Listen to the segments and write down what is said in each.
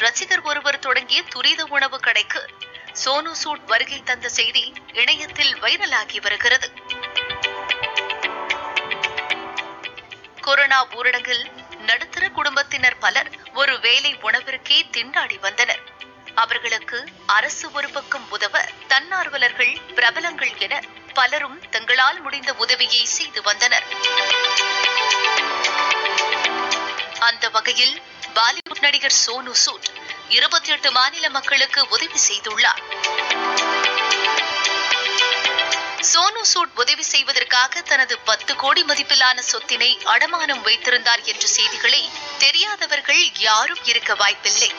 ரசிகர் ஒருவர் தொடங்கிய துரித உணவு கடைக்கு சோனு சூட் வருகை தந்த செய்தி இணையத்தில் வைரலாகி வருகிறது கொரோனா ஊரடங்கில் நடுத்தர குடும்பத்தினர் பலர் ஒரு வேளை உணவிற்கே திண்டாடி வந்தனர் அவர்களுக்கு அரசு ஒரு பக்கம் உதவ தன்னார்வலர்கள் பிரபலங்கள் என பலரும் தங்களால் முடிந்த உதவியை செய்து வந்தனர் அந்த வகையில் பாலிவுட் நடிகர் சோனு சூட் இருபத்தி எட்டு மாநில மக்களுக்கு உதவி செய்துள்ளார் சோனு சூட் உதவி செய்வதற்காக தனது பத்து கோடி மதிப்பிலான சொத்தினை அடமானம் வைத்திருந்தார் என்ற செய்திகளை தெரியாதவர்கள் யாரும் இருக்க வாய்ப்பில்லை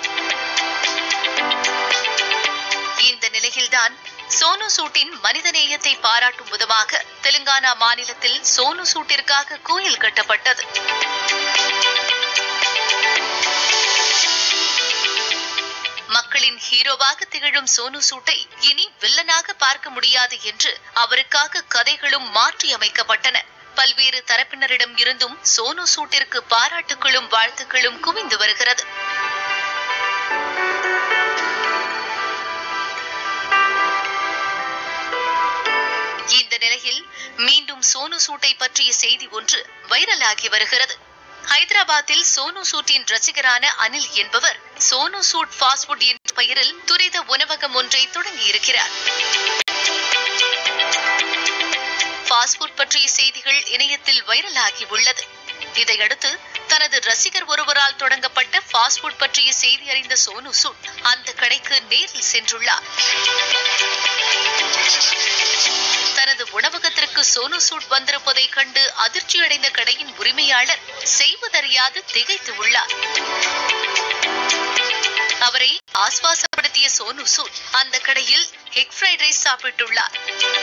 இந்த நிலையில்தான் சோனு சூட்டின் மனிதநேயத்தை பாராட்டும் விதமாக தெலுங்கானா மாநிலத்தில் சோனு சூட்டிற்காக கோயில் கட்டப்பட்டது மக்களின் ஹீரோவாக திகழும் சோனு சூட்டை இனி வில்லனாக பார்க்க முடியாது என்று அவருக்காக கதைகளும் மாற்றி அமைக்கப்பட்டன பல்வேறு தரப்பினரிடம் இருந்தும் சோனு சூட்டிற்கு பாராட்டுகளும் வாழ்த்துக்களும் குவிந்து வருகிறது இந்த நிலையில் மீண்டும் சோனு சூட்டை பற்றிய செய்தி ஒன்று வைரலாகி வருகிறது ஹைதராபாத்தில் சோனு சூட்டின் ரசிகரான அனில் என்பவர் சோனு சூட் ஃபாஸ்ட் ஃபுட் என்ற பெயரில் துரித உணவகம் ஒன்றை தொடங்கியிருக்கிறார் ஃபாஸ்ட் ஃபுட் பற்றிய செய்திகள் இணையத்தில் வைரலாகி உள்ளது இதையடுத்து தனது ரசிகர் ஒருவரால் தொடங்கப்பட்ட ஃபாஸ்ட் ஃபுட் பற்றிய செய்தி அறிந்த சோனு சூட் அந்த கடைக்கு நேரில் சென்றுள்ளார் தனது உணவகத்திற்கு சோனு சூட் வந்திருப்பதை கண்டு அதிர்ச்சியடைந்த கடையின் உரிமையாளர் செய்வதறியாது திகைத்து உள்ளார் அவரை ஆஸ்வாசப்படுத்திய சோனு சூட் அந்த கடையில் எக் ஃப்ரைட் ரைஸ் சாப்பிட்டுள்ளார்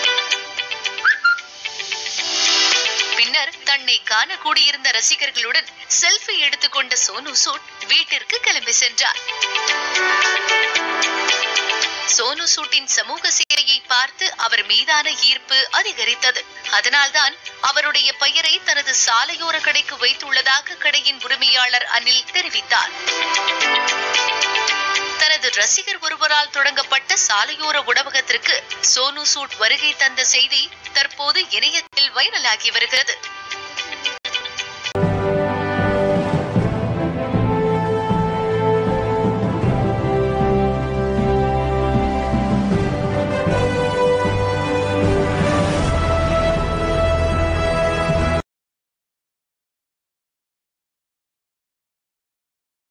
பின்னர் தன்னை காண கூடியிருந்த ரசிகர்களுடன் செல்ஃபி எடுத்துக்கொண்ட சோனு சூட் வீட்டிற்கு கிளம்பி சென்றார் சோனு சூட்டின் சமூக சேவையை பார்த்து அவர் மீதான ஈர்ப்பு அதிகரித்தது அதனால்தான் அவருடைய பெயரை தனது சாலையோர கடைக்கு வைத்துள்ளதாக கடையின் உரிமையாளர் அனில் தெரிவித்தார் தனது ரசிகர் ஒருவரால் தொடங்கப்பட்ட சாலையோர உணவகத்திற்கு சோனு சூட் வருகை தந்த செய்தி தற்போது இணையத்தில் வைரலாகி வருகிறது